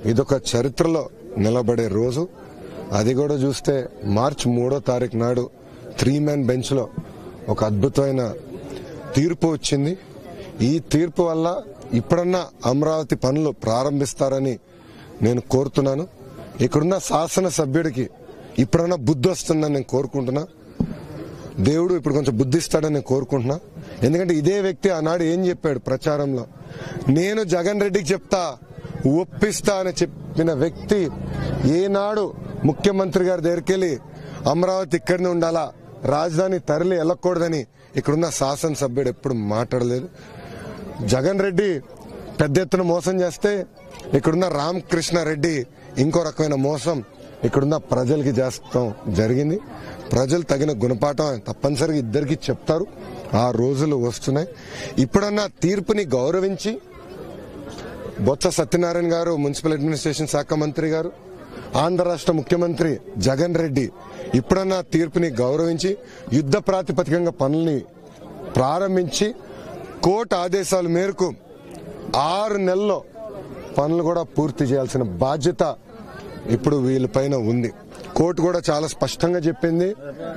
ఇదొక చరిత్రలో నిలబడే రోజు అది కూడా చూస్తే మార్చ్ మూడో తారీఖు నాడు త్రీ మ్యాన్ బెంచ్ లో ఒక అద్భుతమైన తీర్పు వచ్చింది ఈ తీర్పు వల్ల ఇప్పుడన్నా అమరావతి పనులు ప్రారంభిస్తారని నేను కోరుతున్నాను ఇక్కడున్న శాసన సభ్యుడికి ఇప్పుడన్నా బుద్ధి వస్తుందని నేను కోరుకుంటున్నా దేవుడు ఇప్పుడు కొంచెం బుద్ధి ఇస్తాడని నేను కోరుకుంటున్నా ఎందుకంటే ఇదే వ్యక్తి ఆనాడు ఏం చెప్పాడు ప్రచారంలో నేను జగన్ రెడ్డికి చెప్తా ఒప్పిస్తా అని చెప్పిన వ్యక్తి ఏనాడు ముఖ్యమంత్రి గారి దగ్గరికి వెళ్ళి అమరావతి ఇక్కడనే ఉండాలా రాజధాని తరలి వెళ్ళకూడదని ఇక్కడున్న శాసనసభ్యుడు ఎప్పుడు మాట్లాడలేదు జగన్ రెడ్డి పెద్ద ఎత్తున మోసం చేస్తే ఇక్కడున్న రామకృష్ణ రెడ్డి ఇంకో రకమైన మోసం ఇక్కడున్న ప్రజలకి చేస్తాం జరిగింది ప్రజలు తగిన గుణపాఠం తప్పనిసరిగా ఇద్దరికి చెప్తారు ఆ రోజులు వస్తున్నాయి ఇప్పుడన్నా తీర్పుని గౌరవించి బొత్స సత్యనారాయణ గారు మున్సిపల్ అడ్మినిస్ట్రేషన్ శాఖ మంత్రి గారు ఆంధ్ర రాష్ట్ర ముఖ్యమంత్రి జగన్ రెడ్డి ఇప్పుడన్నా తీర్పుని గౌరవించి యుద్ధ ప్రాతిపదికంగా పనుల్ని ప్రారంభించి కోర్టు ఆదేశాల మేరకు ఆరు నెలల్లో పనులు కూడా పూర్తి చేయాల్సిన బాధ్యత ఇప్పుడు వీళ్ళపైన ఉంది కోర్టు కూడా చాలా స్పష్టంగా చెప్పింది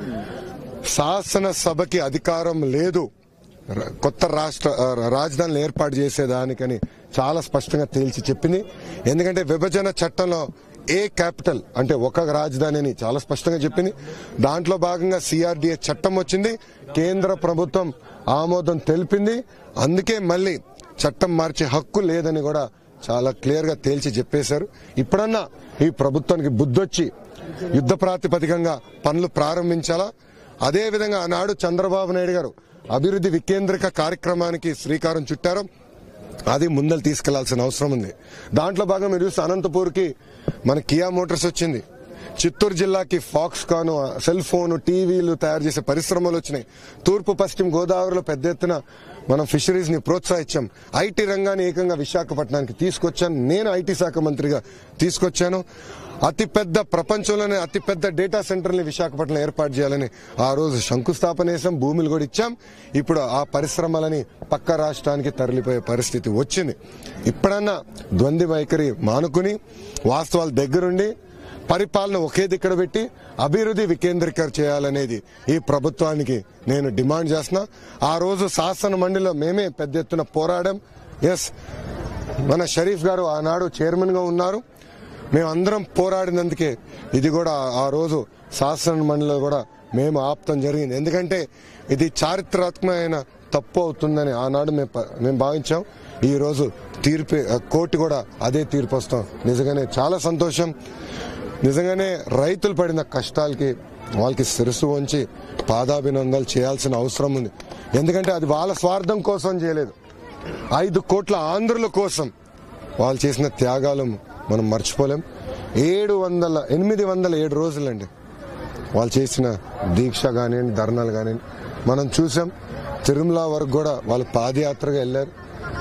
శాసనసభకి అధికారం లేదు ర- కొత్త రాష్ట్ర ఆ, రాజధానులు ఏర్పాటు చేసేదానికని చాలా స్పష్టంగా తేల్చి చెప్పింది ఎందుకంటే విభజన చట్టంలో ఏ క్యాపిటల్ అంటే ఒక రాజధాని అని చాలా స్పష్టంగా చెప్పింది దాంట్లో భాగంగా సిఆర్డిఏ చట్టం వచ్చింది కేంద్ర ప్రభుత్వం ఆమోదం తెలిపింది అందుకే మళ్ళీ చట్టం మార్చే హక్కు లేదని కూడా చాలా క్లియర్ గా తేల్చి చెప్పేశారు ఇప్పుడన్నా ఈ ప్రభుత్వానికి బుద్ధొచ్చి యుద్ధ ప్రాతిపదికంగా పనులు ప్రారంభించాలా అదే విధంగా ఆనాడు చంద్రబాబు నాయుడు గారు అభివృద్ధి వికేంద్రిక కార్యక్రమానికి శ్రీకారం చుట్టారు అది ముందలు తీసుకెళ్లాల్సిన అవసరం ఉంది దాంట్లో భాగంగా మీరు చూస్తే అనంతపూర్కి మన కియా మోటార్స్ వచ్చింది చిత్తూరు జిల్లాకి ఫాక్స్ కాను సెల్ ఫోన్ టీవీలు తయారు చేసే పరిశ్రమలు వచ్చినాయి తూర్పు పశ్చిమ గోదావరిలో పెద్ద ఎత్తున మనం ఫిషరీస్ ని ప్రోత్సహించాం ఐటీ రంగాన్ని ఏకంగా విశాఖపట్నానికి తీసుకొచ్చాను నేను ఐటీ శాఖ మంత్రిగా తీసుకొచ్చాను అతిపెద్ద ప్రపంచంలోనే అతిపెద్ద డేటా సెంటర్ని విశాఖపట్నం ఏర్పాటు చేయాలని ఆ రోజు శంకుస్థాపన చేసాం భూములు కూడా ఇచ్చాం ఇప్పుడు ఆ పరిశ్రమలని పక్క రాష్ట్రానికి తరలిపోయే పరిస్థితి వచ్చింది ఇప్పుడన్నా ద్వంద్వ వైఖరి మానుకుని వాస్తవాలు దగ్గరుండి పరిపాలన ఒకే దిక్కడ పెట్టి అభివృద్ధి వికేంద్రీకరణ చేయాలనేది ఈ ప్రభుత్వానికి నేను డిమాండ్ చేస్తున్నా ఆ రోజు శాసన మండలిలో మేమే పెద్ద ఎత్తున పోరాడాం ఎస్ మన షరీఫ్ గారు ఆనాడు చైర్మన్ గా ఉన్నారు మేమందరం పోరాడినందుకే ఇది కూడా ఆ రోజు శాసన మండలిలో కూడా మేము ఆప్తం జరిగింది ఎందుకంటే ఇది చారిత్రాత్మకమైన తప్పు అవుతుందని ఆనాడు మేము ప- మేము భావించాం ఈ రోజు తీర్పు కోర్టు కూడా అదే తీర్పు వస్తాం నిజంగానే చాలా సంతోషం నిజంగానే రైతులు పడిన కష్టాలకి వాళ్ళకి శిరస్సు వంచి పాదాభినందనలు చేయాల్సిన అవసరం ఉంది ఎందుకంటే అది వాళ్ళ స్వార్థం కోసం చేయలేదు ఐదు కోట్ల ఆంధ్రుల కోసం వాళ్ళు చేసిన త్యాగాలు మనం మర్చిపోలేం ఏడు వందల ఎనిమిది వందల ఏడు రోజులండి వాళ్ళు చేసిన దీక్ష కానివ్వండి ధర్నాలు కానివ్వండి మనం చూసాం తిరుమల వరకు కూడా వాళ్ళు పాదయాత్రగా వెళ్ళారు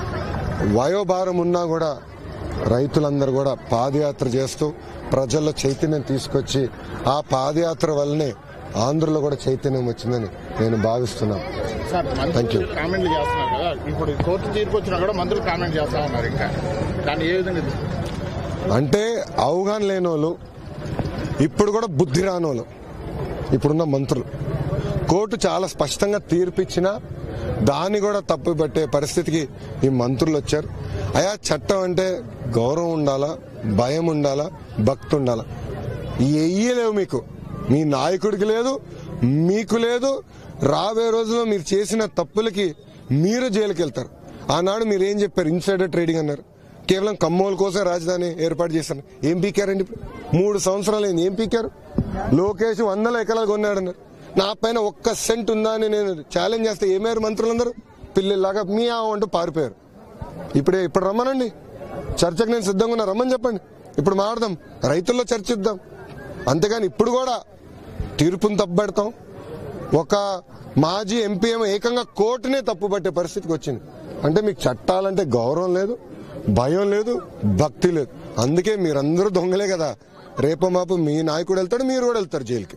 వయోభారం ఉన్నా కూడా రైతులందరూ కూడా పాదయాత్ర చేస్తూ ప్రజల్లో చైతన్యం తీసుకొచ్చి ఆ పాదయాత్ర వల్లనే ఆంధ్రలో కూడా చైతన్యం వచ్చిందని నేను భావిస్తున్నాను సార్ Thank మంత్రులు you. కామెంట్లు చేస్తున్నారు కదా ఇప్పుడు కోర్టు తీర్పు వచ్చినా కూడా మంత్రులు కామెంట్ చేస్తా ఉన్నారు ఇంకా దాన్ని ఏ విధంగా తీసుకుంటారు? అంటే అవగాహన లేని వాళ్ళు ఇప్పుడు కూడా బుద్ధి రానోళ్ళు ఇప్పుడున్న మంత్రులు కోర్టు చాలా స్పష్టంగా తీర్పిచ్చినా దాన్ని కూడా తప్పు పట్టే పరిస్థితికి ఈ మంత్రులు వచ్చారు అయా చట్టం అంటే గౌరవం ఉండాలా భయం ఉండాలా భక్తి ఉండాలా ఎయ్యలేవు మీకు మీ నాయకుడికి లేదు మీకు లేదు రాబోయే రోజుల్లో మీరు చేసిన తప్పులకి మీరు జైలుకి వెళ్తారు ఆనాడు మీరు ఏం చెప్పారు ఇన్సైడర్ ట్రేడింగ్ అన్నారు కేవలం కమ్మోల కోసం రాజధాని ఏర్పాటు చేశాను ఏం పీకారండి ఇప్పుడు మూడు సంవత్సరాలు అయింది ఏం పీకారు లోకేష్ వందల ఎకరాలు కొన్నాడన్నారు నా పైన ఒక్క సెంట్ ఉందా అని నేను ఛాలెంజ్ చేస్తే ఏమయ్యారు మంత్రులందరూ పిల్లల్లాగా మీ ఆవు అంటూ పారిపోయారు ఇప్పుడే ఇప్పుడు రమ్మనండి చర్చకు నేను సిద్ధంగా ఉన్నా రమ్మని చెప్పండి ఇప్పుడు మాడదాం రైతుల్లో చర్చిద్దాం అంతేగాని ఇప్పుడు కూడా తీర్పును తప్పుపెడతాం ఒక మాజీ ఎంపీ ఏమో ఏకంగా కోర్టునే తప్పుపట్టే పరిస్థితికి వచ్చింది అంటే మీకు చట్టాలంటే గౌరవం లేదు భయం లేదు భక్తి లేదు అందుకే మీరందరూ దొంగలే కదా రేపో మాపు మీ నాయకుడు వెళ్తాడు మీరు కూడా వెళ్తారు జైలుకి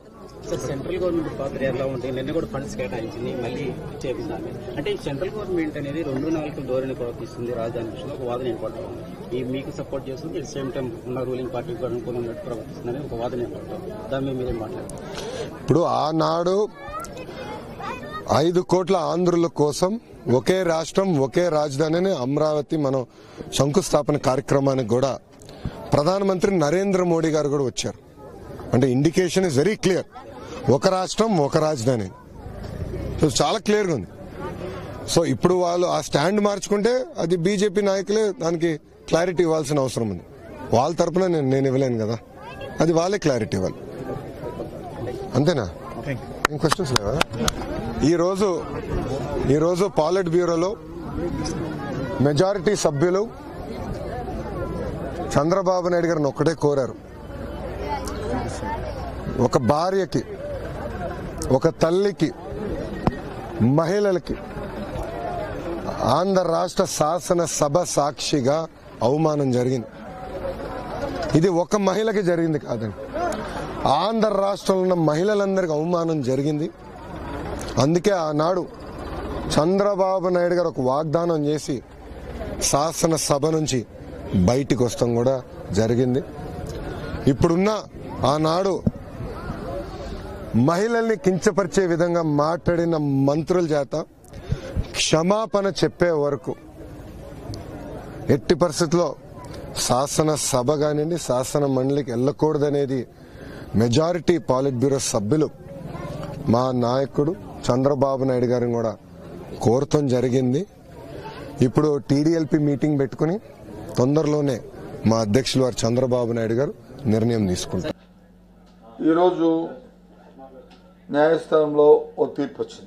సార్ సెంట్రల్ గవర్నమెంట్ పాత్ర ఎలా ఉంది నిన్న కూడా ఫండ్స్ కేటాయించింది మళ్ళీ చేపిస్తాను అంటే ఈ సెంట్రల్ గవర్నమెంట్ అనేది రెండు నాలుగు ధోరణి ప్రవర్తిస్తుంది రాజధాని విషయంలో ఒక వాదన ఏర్పడతాం ఈ మీకు సపోర్ట్ చేస్తుంది అట్ సేమ్ టైం ఉన్న రూలింగ్ పార్టీకి కూడా అనుకూలంగా ప్రవర్తిస్తుందని ఒక వాదన ఏర్పడతాం దాని మీద మీరేం మాట్లాడతారు ఇప్పుడు ఆనాడు ఐదు కోట్ల ఆంధ్రుల కోసం ఒకే రాష్ట్రం ఒకే రాజధానిని అమరావతి మనం శంకుస్థాపన కార్యక్రమానికి కూడా ప్రధానమంత్రి నరేంద్ర మోడీ గారు కూడా వచ్చారు అంటే ఇండికేషన్ ఇస్ వెరీ క్లియర్ ఒక రాష్ట్రం ఒక రాజధాని సో చాలా క్లియర్గా ఉంది సో ఇప్పుడు వాళ్ళు ఆ స్టాండ్ మార్చుకుంటే అది బీజేపీ నాయకులే దానికి క్లారిటీ ఇవ్వాల్సిన అవసరం ఉంది వాళ్ళ తరపున నేను నేను ఇవ్వలేను కదా అది వాళ్ళే క్లారిటీ ఇవ్వాలి అంతేనా ఏం క్వశ్చన్స్ లేవా ఈరోజు ఈరోజు పాలిట్ బ్యూరోలో మెజారిటీ సభ్యులు చంద్రబాబు నాయుడు గారిని ఒక్కటే కోరారు ఒక భార్యకి ఒక తల్లికి మహిళలకి ఆంధ్ర రాష్ట్ర శాసన సభ సాక్షిగా అవమానం జరిగింది ఇది ఒక మహిళకి జరిగింది కాదండి ఆంధ్ర రాష్ట్రంలో ఉన్న మహిళలందరికీ అవమానం జరిగింది అందుకే ఆనాడు చంద్రబాబు నాయుడు గారు ఒక వాగ్దానం చేసి శాసన సభ నుంచి బయటికి వస్తాం కూడా జరిగింది ఇప్పుడున్న ఆనాడు మహిళల్ని కించపరిచే విధంగా మాట్లాడిన మంత్రుల చేత క్షమాపణ చెప్పే వరకు ఎట్టి పరిస్థితుల్లో శాసన సభ కానివ్వండి శాసన మండలికి వెళ్ళకూడదనేది మెజారిటీ పాలిట్ బ్యూరో సభ్యులు మా నాయకుడు చంద్రబాబు నాయుడు గారిని కూడా కోరటం జరిగింది ఇప్పుడు టీడీఎల్పీ మీటింగ్ పెట్టుకుని తొందరలోనే మా అధ్యక్షులు వారు చంద్రబాబు నాయుడు గారు నిర్ణయం తీసుకుంటారు ఈరోజు న్యాయస్థానంలో ఓ తీర్పు వచ్చింది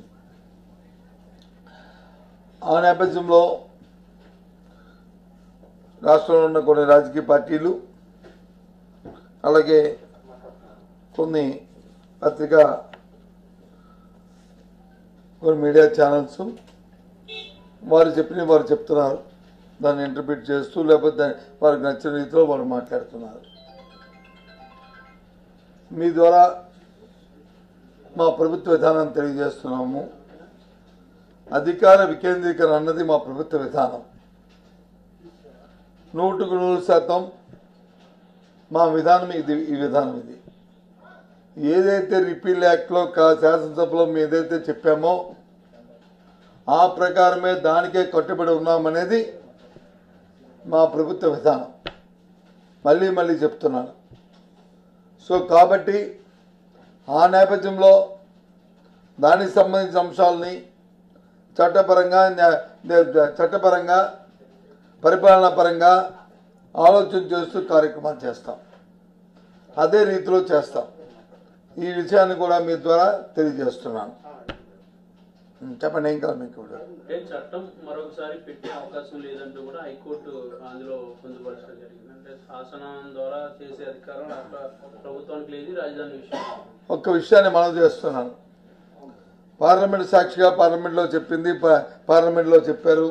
ఆ నేపథ్యంలో రాష్ట్రంలో ఉన్న కొన్ని రాజకీయ పార్టీలు అలాగే కొన్ని పత్రికా కొన్ని మీడియా ఛానల్స్ వారు చెప్పినవి వారు చెప్తున్నారు దాన్ని ఇంటర్ప్రిట్ చేస్తూ లేకపోతే దాన్ని వారికి నచ్చిన రీతిలో వారు మాట్లాడుతున్నారు మీ ద్వారా మా ప్రభుత్వ విధానం తెలియజేస్తున్నాము అధికార వికేంద్రీకరణ అన్నది మా ప్రభుత్వ విధానం నూటుకు నూరు శాతం మా విధానం ఇది ఈ విధానం ఇది ఏదైతే రిపీల్ యాక్ట్లో కా- శాసనసభలో మేము ఏదైతే చెప్పామో ఆ ప్రకారమే దానికే కట్టుబడి ఉన్నామనేది మా ప్రభుత్వ విధానం మళ్ళీ మళ్ళీ చెప్తున్నాను సో కాబట్టి ఆ నేపథ్యంలో దానికి సంబంధించిన అంశాలని చట్టపరంగా న్యా- న్యా- చట్టపరంగా పరిపాలనా పరంగా ఆలోచన చేస్తూ కార్యక్రమాలు చేస్తాం అదే రీతిలో చేస్తాం ఈ విషయాన్ని కూడా మీ ద్వారా తెలియజేస్తున్నాను ఉం, చెప్పండి ఏం కావాలి మీకు ఇప్పుడు అంటే చట్టం మరొకసారి పెట్టే అవకాశం లేదంటూ కూడా హైకోర్టు అందులో పొందుపరచడం జరిగింది అంటే శాసనం ద్వారా చేసే అధికారం రాష్ట్ర ప్రభుత్వానికి లేదు ఈ రాజధాని విషయం ఒక్క విషయాన్ని మనం చేస్తున్నాను పార్లమెంట్ సాక్షిగా పార్లమెంట్లో చెప్పింది పా- పార్లమెంట్లో చెప్పారు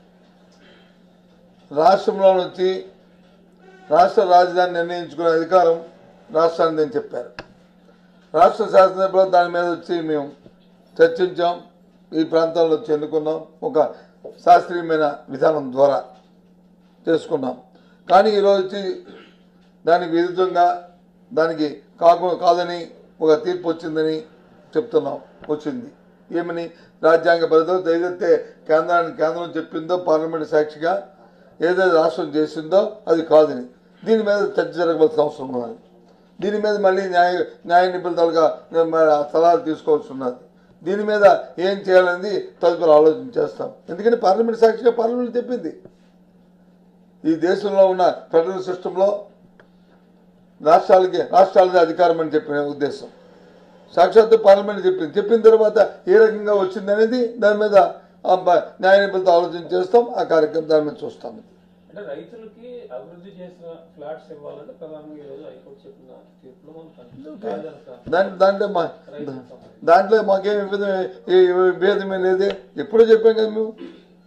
రాష్ట్రంలో నుంచి రాష్ట్ర రాజధాని నిర్ణయించుకునే అధికారం రాష్ట్రానికి అని చెప్పారు రాష్ట్ర శాసనసభలో దాని మీద వచ్చి మేము చర్చించాం ఈ ప్రాంతాల్లో వచ్చి ఎన్నుకున్నాం ఒక శాస్త్రీయమైన విధానం ద్వారా చేసుకున్నాం కానీ ఈరోజు వచ్చి దానికి విరుద్ధంగా దానికి కాకు కాదని ఒక తీర్పు వచ్చిందని చెప్తున్నాం వచ్చింది ఏమని రాజ్యాంగ పరిధిలో ఏదైతే కేంద్రానికి కేంద్రం చెప్పిందో పార్లమెంట్ సాక్షిగా ఏదైతే రాష్ట్రం చేసిందో అది కాదని దీని మీద చర్చ జరగవలసిన అవసరం ఉన్నది దీని మీద మళ్ళీ న్యాయ న్యాయ నిపుణులుగా సలహాలు తీసుకోవాల్సి ఉన్నది దీని మీద ఏం చేయాలనేది తదుపరి ఆలోచన చేస్తాం ఎందుకంటే పార్లమెంట్ సాక్షిగా పార్లమెంట్ చెప్పింది ఈ దేశంలో ఉన్న ఫెడరల్ సిస్టంలో రాష్ట్రాలకి రాష్ట్రాలదే అధికారం అని చెప్పిన ఉద్దేశం సాక్షాత్తు పార్లమెంట్ చెప్పింది చెప్పిన తర్వాత ఏ రకంగా వచ్చింది అనేది దాని మీద ఆ బ- న్యాయ నిపుణులతో ఆలోచన చేస్తాం ఆ కార్యక్రమం దాని మీద చూస్తాం అంటే రైతులకి అభివృద్ధి చేసిన ఫ్లాట్స్ ఇవ్వాలంటే ప్రధానంగా ఈరోజు హైకోర్టు చెప్పిన తీర్పులో మనం కనిపిస్తుంది దాంట్లో దాంట్లో మా దాంట్లో మాకేం విభేదం ఏ- ఏ విభేదమే లేదే ఎప్పుడో చెప్పాం కదా మేము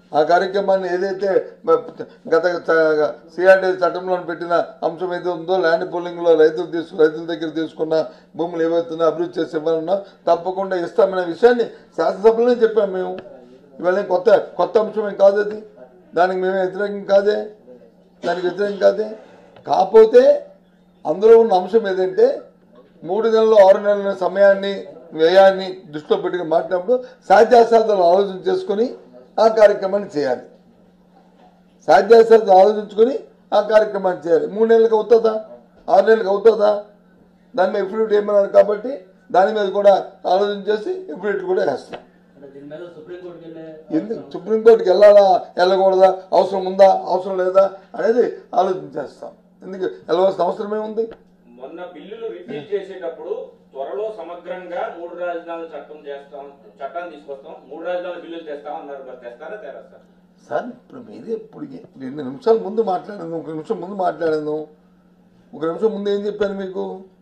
ఆ కార్యక్రమాన్ని ఏదైతే మ- గత సిఆర్డీ చట్టంలో పెట్టిన అంశం ఏదో ఉందో ల్యాండ్ పూలింగ్లో రైతులు తీసుకు రైతుల దగ్గర తీసుకున్న భూములు ఏవైతున్నా అభివృద్ధి చేసి ఇవ్వాలన్నా తప్పకుండా ఇస్తామనే విషయాన్ని శాసనసభలోనే చెప్పాము మేము ఇవాళ ఏం కొత్త కొత్త అంశం ఏం కాదు అది దానికి మేము వ్యతిరేకం కాదే దానికి వ్యతిరేకం కాదే కాకపోతే అందులో ఉన్న అంశం ఏదంటే మూడు నెలలు ఆరు నెలల సమయాన్ని వ్యయాన్ని దృష్టిలో పెట్టుకుని మాట్లాడినప్పుడు సాధ్యాసాధ్యాలు ఆలోచన చేసుకొని ఆ కార్యక్రమాన్ని చేయాలి సాధ్యాసాధ్యాలు ఆలోచించుకొని ఆ కార్యక్రమాన్ని చేయాలి మూడు నెలలకు అవుతుందా ఆరు నెలలకు అవుతుందా దాని మీద ఎఫిడవిట్ ఏమన్నారు కాబట్టి దాని మీద కూడా ఆలోచన చేసి ఎఫిడవిట్ కూడా వేస్తాం అంటే దీని మీద సుప్రీంకోర్టుకి వెళ్ళే ఎందుకు సుప్రీంకోర్టుకి వెళ్ళాలా వెళ్ళకూడదా అవసరం ఉందా అవసరం లేదా అనేది ఆలోచన చేస్తాం ఎందుకు వెళ్ళవలసిన అవసరం ఏముంది మొన్న బిల్లులు రిపీల్ చేసేటప్పుడు త్వరలో సమగ్రంగా మూడు రాజధానుల చట్టం చేస్తాం చట్టాన్ని తీసుకొస్తాం మూడు రాజధానుల బిల్లులు తెస్తాం అన్నారు మరి తెస్తారా తేరా సార్ సార్ ఇప్పుడు మీరే ఇప్పుడు ఏ- రెండు నిమిషాల ముందు మాట్లాడాను ఒక నిమిషం ముందు మాట్లాడాను ఒక నిమిషం ముందు ఏం చెప్పాను మీకు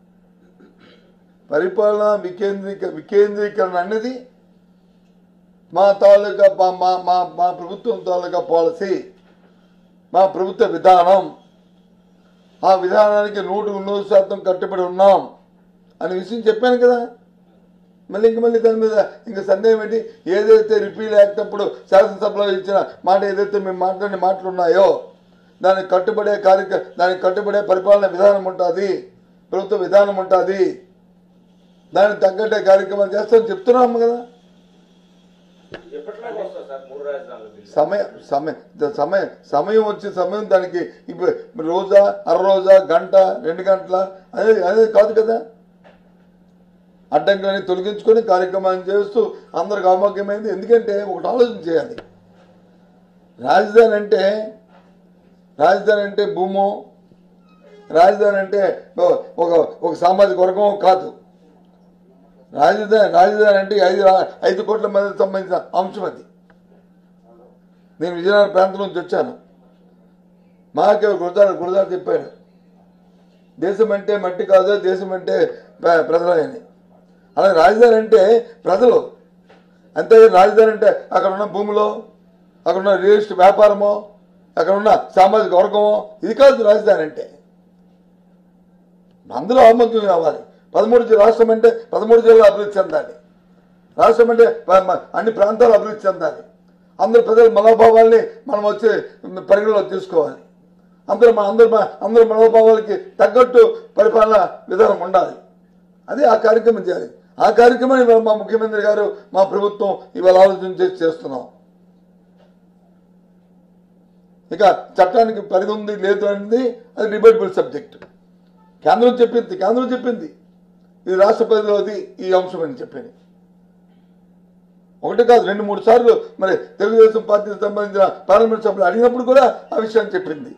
పరిపాలన వికేంద్రీక వికేంద్రీకరణ అనేది మా తాలూకా మా- మా మా మా ప్రభుత్వం తాలూకా పాలసీ మా ప్రభుత్వ విధానం ఆ విధానానికి నూటికి నూరు శాతం కట్టుబడి ఉన్నాం అనే విషయం చెప్పాను కదా మళ్ళీ ఇంక మళ్ళీ దాని మీద ఇంకా సందేహం ఏంటి ఏదైతే రిపీల్ యాక్ట్ అప్పుడు శాసనసభలో ఇచ్చిన మాట ఏదైతే మేము మాట్లాడిన మాటలు ఉన్నాయో దానికి కట్టుబడే కార్యక్ర దానికి కట్టుబడే పరిపాలన విధానం ఉంటుంది ప్రభుత్వ విధానం ఉంటుంది దానికి తగ్గట్టే కార్యక్రమాలు చేస్తామని చెప్తున్నాము కదా ఎప్పటిలాగా వస్తుంది సార్ మూడు రాజధానుల బిల్లు సమయం సమయం సమయం సమయం వచ్చే సమయం దానికి ఇప్పుడు రోజా అర రోజా గంట రెండు గంటల అనేది అనేది కాదు కదా అడ్డంకులని తొలగించుకొని కార్యక్రమాన్ని చేస్తూ అందరికి ఆమోగ్యమైంది ఎందుకంటే ఒకటి ఆలోచన చేయాలి రాజధాని అంటే రాజధాని అంటే భూమో రాజధాని అంటే ఒక ఒక సామాజిక వర్గమో కాదు రాజధాని రాజధాని అంటే ఐదు రా- ఐదు కోట్ల మందికి సంబంధించిన అంశం అది నేను విజయనగరం ప్రాంతం నుంచి వచ్చాను మాకే గురదారు గురదారు చెప్పాడు దేశం అంటే మట్టి కాదు దేశం అంటే ప్ర- ప్రజలే అని అలాగే రాజధాని అంటే ప్రజలు అంతేగాని రాజధాని అంటే అక్కడ ఉన్న భూమిలో అక్కడ ఉన్న రియల్ ఎస్టేట్ వ్యాపారమో అక్కడ ఉన్న సామాజిక వర్గమో ఇది కాదు రాజధాని అంటే అందులో ఆమోదం కావాలి పదమూడు జిల్లా రాష్ట్రం అంటే పదమూడు జిల్లాలు అభివృద్ధి చెందాలి రాష్ట్రం అంటే ప- మ- అన్ని ప్రాంతాలు అభివృద్ధి చెందాలి అందరు ప్రజల మనోభావాల్ని మనం వచ్చి పరిగణలో తీసుకోవాలి అందరూ మన అందరు మన- అందరి మనోభావాలకి తగ్గట్టు పరిపాలన విధానం ఉండాలి అదే ఆ కార్యక్రమం చేయాలి ఆ కార్యక్రమాన్ని ఇవాళ మా ముఖ్యమంత్రి గారు మా ప్రభుత్వం ఇవాళ ఆలోచన చేసి చేస్తున్నాం ఇక చట్టానికి పరిధి ఉంది లేదు అనేది అది డిబేటబుల్ సబ్జెక్ట్ కేంద్రం చెప్పింది కేంద్రం చెప్పింది ఇది రాష్ట్ర పరిధిలోది ఈ అంశం అని చెప్పింది ఒకటి కాదు రెండు మూడు సార్లు మరి తెలుగుదేశం పార్టీకి సంబంధించిన పార్లమెంట్ సభ్యులు అడిగినప్పుడు కూడా ఆ విషయాన్ని చెప్పింది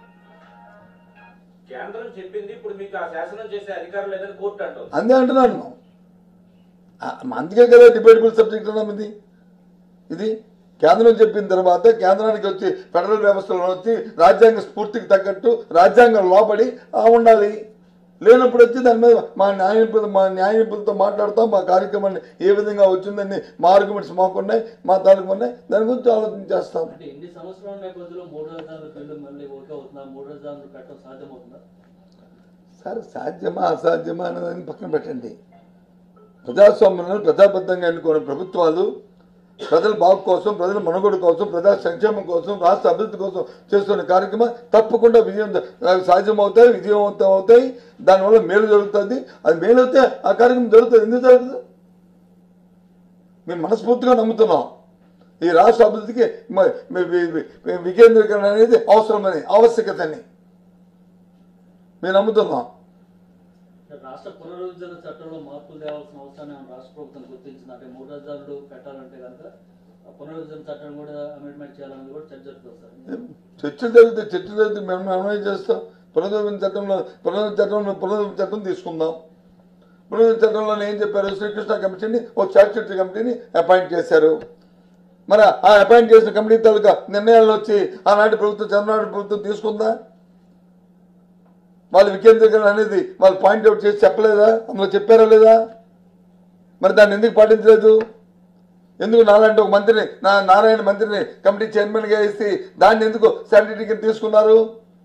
కేంద్రం చెప్పింది ఇప్పుడు మీకు ఆ శాసనం చేసే అధికారం లేదని కోర్టు అంటుంది అందే అంటున్నాను ఆ, అందుకే కదా డిబేటబుల్ సబ్జెక్ట్ అన్నాం ఇది ఇది కేంద్రం చెప్పిన తర్వాత కేంద్రానికి వచ్చి ఫెడరల్ వ్యవస్థలో వచ్చి రాజ్యాంగ స్ఫూర్తికి తగ్గట్టు రాజ్యాంగం లోబడి ఆ ఉండాలి లేనప్పుడు వచ్చి దాని మీద మా న్యాయ నిపుణులు మా న్యాయ నిపుణులతో మాట్లాడతాం మా కార్యక్రమాన్ని ఏ విధంగా వచ్చిందని మా ఆర్గ్యుమెంట్స్ మాకున్నాయి మా తాలూకు ఉన్నాయి దాని గురించి ఆలోచన చేస్తాం అంటే ఎన్ని సంవత్సరాల నేపథ్యంలో మూడు రాజధానుల బిల్లు మళ్ళీ ఓకే అవుతుందా మూడు రాజధానులు పెట్టడం సాధ్యమవుతుందా సరే సాధ్యమా అసాధ్యమా అనేది పక్కన పెట్టండి ప్రజాస్వామ్యంలో ప్రజాబద్ధంగా ఎన్నుకున్న ప్రభుత్వాలు ప్రజల బాగు కోసం ప్రజల మనుగడ కోసం ప్రజా సంక్షేమం కోసం రాష్ట్ర అభివృద్ధి కోసం చేస్తున్న కార్యక్రమం తప్పకుండా విజయం అవి సాధ్యమవుతాయి విజయవంతం అవుతాయి దానివల్ల మేలు జరుగుతుంది అది మేలు అయితే ఆ కార్యక్రమం జరుగుతుంది ఎందుకు జరుగుతుంది మేము మనస్ఫూర్తిగా నమ్ముతున్నాం ఈ రాష్ట్ర అభివృద్ధికి మ- వి- వి- వి- వికేంద్రీకరణ అనేది అవసరమని ఆవశ్యకతని మేము నమ్ముతున్నాం రాష్ట్ర పునరుద్ధరణ చట్టంలో మార్పులు తేవాల్సిన అవసరాన్ని ఏమైనా రాష్ట్ర ప్రభుత్వం గుర్తించింది అంటే మూడు రాజధానులు పెట్టాలంటే కనుక ఆ పునరుద్ధరణ చట్టం కూడా అమెండ్మెంట్ చేయాలని కూడా చర్చ జరుగుతుంది సార్ చర్చలు జరిగితే చర్చలు జరిగితే మేము అన్వయం చేస్తాం పునరుద్ధరణ చట్టంలో పునరుద్ధరణ చట్టంలో పునరుద్ధరణ చట్టం తీసుకుందాం పునరుద్ధరణ చట్టంలో ఏం చెప్పారు శ్రీకృష్ణ కమిటీని ఓ చార్టెడ్ కమిటీని అపాయింట్ చేశారు మరి ఆ అపాయింట్ చేసిన కమిటీ తాలూకా నిర్ణయాలు వచ్చి ఆనాటి ప్రభుత్వం చంద్రబాబు ప్రభుత్వం తీసుకుందా వాళ్ళు వికేంద్రీకరణ అనేది వాళ్ళు పాయింట్అవుట్ చేసి చెప్పలేదా అందులో చెప్పారా లేదా మరి దాన్ని ఎందుకు పాటించలేదు ఎందుకు నాలాంటి ఒక మంత్రిని నా నారాయణ మంత్రిని కమిటీ చైర్మన్గా వేసి దాన్ని ఎందుకు శానిటరీ కింద తీసుకున్నారు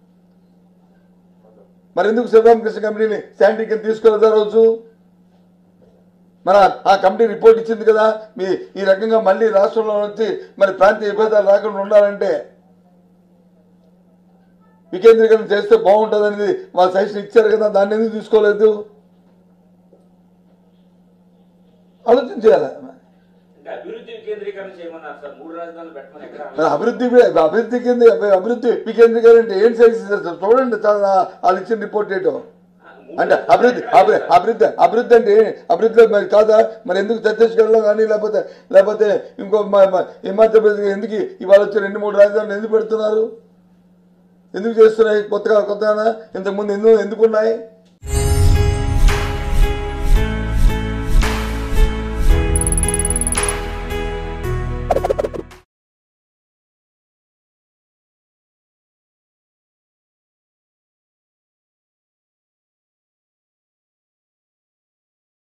మరి ఎందుకు శివరామకృష్ణ కమిటీని శానిటరీ కింద తీసుకోలేదా రోజు మరి ఆ- ఆ కమిటీ రిపోర్ట్ ఇచ్చింది కదా మీ ఈ రకంగా మళ్ళీ రాష్ట్రంలో నుంచి మరి ప్రాంతీయ విభేదాలు రాకుండా ఉండాలంటే వికేంద్రీకరణ చేస్తే బాగుంటుంది అనేది వాళ్ళు సజెషన్ ఇచ్చారు కదా దాన్ని ఎందుకు తీసుకోలేదు ఆలోచన చేయాలి అంటే అభివృద్ధి వికేంద్రీకరణ చేయమన్నారు సార్ మూడు రాజధానులు పెట్టమని ఎక్కడ మరి అభివృద్ధి అభివృద్ధి కింద అభివృద్ధి వికేంద్రీకరణ అంటే ఏం సైజ్ చూడండి చాలా వాళ్ళు ఇచ్చిన రిపోర్ట్ ఏంటో అంటే అభివృద్ధి అభి- అభివృద్ధి అభివృద్ధి అంటే ఏ- అభివృద్ధిలో మరి కాదా మరి ఎందుకు ఛత్తీస్గఢ్లో కానీ లేకపోతే లేకపోతే ఇంకో మ- మ- హిమాచల్ ప్రదేశ్ ఎందుకు ఇవాళ వచ్చి రెండు మూడు రాజధానులు ఎందుకు పెడుతున్నారు ఎందుకు చేస్తున్నాయి కొత్తగా కొత్తగా ఇంతకుముందు ఎందుకు ఎందుకు ఉన్నాయి